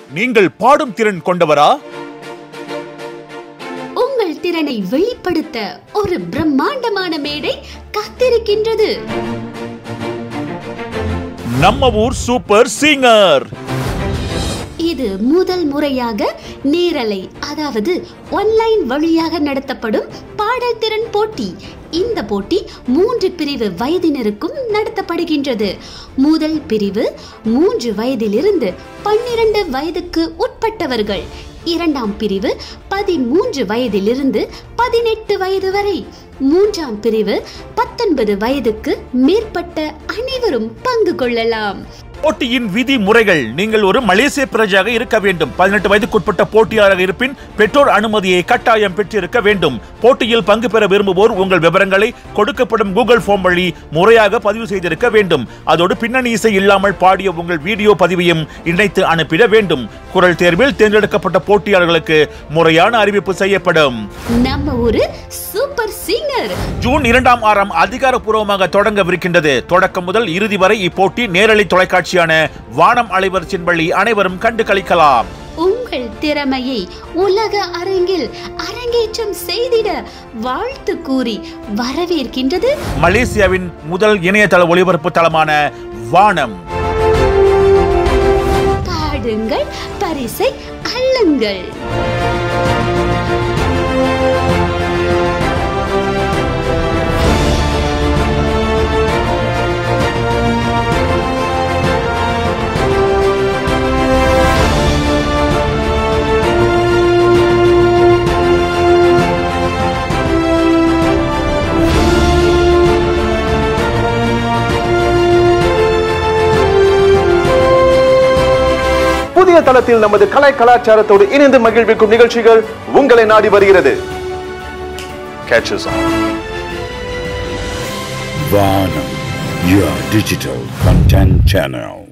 நீங்கள் பாடும் திறன் கொண்டவரா உங்கள் திறனை வெளிப்படுத்த ஒரு பிரம்மாண்டமான மேடை காத்திருக்கின்றது நம்ம ஊர் சூப்பர் சிங்கர் இது முதல் முறையாக நேரலை அதாவது ஒன்லைன் வழியாக நடத்தப்படும் பாடல் திறன் போட்டி இந்த போட்டி மூன்று பிரிவு வயதினருக்கும் நடத்தப்படுகின்றது முதல் பிரிவு மூன்று வயதிலிருந்து பன்னிரண்டு வயதுக்கு உட்பட்டவர்கள் இரண்டாம் பிரிவு பதிமூன்று வயதிலிருந்து பதினெட்டு வயது வரை மூன்றாம் பிரிவு பத்தொன்பது வயதுக்கு மேற்பட்ட அனைவரும் பங்கு கொள்ளலாம் போட்டியின் விதி முறைகள் நீங்கள் ஒரு மலேசிய பிரஜையாக இருக்க வேண்டும் பதினெட்டு வயதுக்குட்பட்ட போட்டியாளராக இருப்பின் பெற்றோர் அனுமதியை கட்டாயம் பெற்றிருக்க வேண்டும் போட்டியில் பங்கு பெற விரும்புவோர் உங்கள் விவரங்களை கொடுக்கப்படும் கூகுள் ஃபார்ம் வழி முறையாக பதிவு செய்திருக்க வேண்டும் அதோடு பின்னணி இசை இல்லாமல் பாடிய உங்கள் வீடியோ பதிவையும் இணைத்து அனுப்பிட வேண்டும் குரல் தேர்வில் தேர்ந்தெடுக்கப்பட்ட போட்டியாளர்களுக்கு முறையான அறிவிப்பு செய்யப்படும் நம்ம ஒரு சூப்பர் சிங்கர் ஜூன் இரண்டாம் வாரம் அதிகாரப்பூர்வமாக தொடங்கவிருக்கின்றது தொடக்கம் முதல் இறுதி வரை இப்போட்டி நேரலை தொலைக்காட்சியான வானம் அலைவரிசையின் வழி அனைவரும் கண்டு களிக்கலாம் உங்கள் திறமையை உலக அரங்கில் அரங்கேற்றம் செய்திட வாழ்த்து கூறி வரவேற்கின்றது மலேசியாவின் முதல் இணையதள ஒளிபரப்பு தளமான வானம் பாடுங்கள் பரிசை அள்ளுங்கள் புதிய தளத்தில் நமது கலை கலாச்சாரத்தோடு இணைந்து மகிழ்விக்கும் நிகழ்ச்சிகள் உங்களை நாடி வருகிறது Catches on. Varnam, your digital content channel.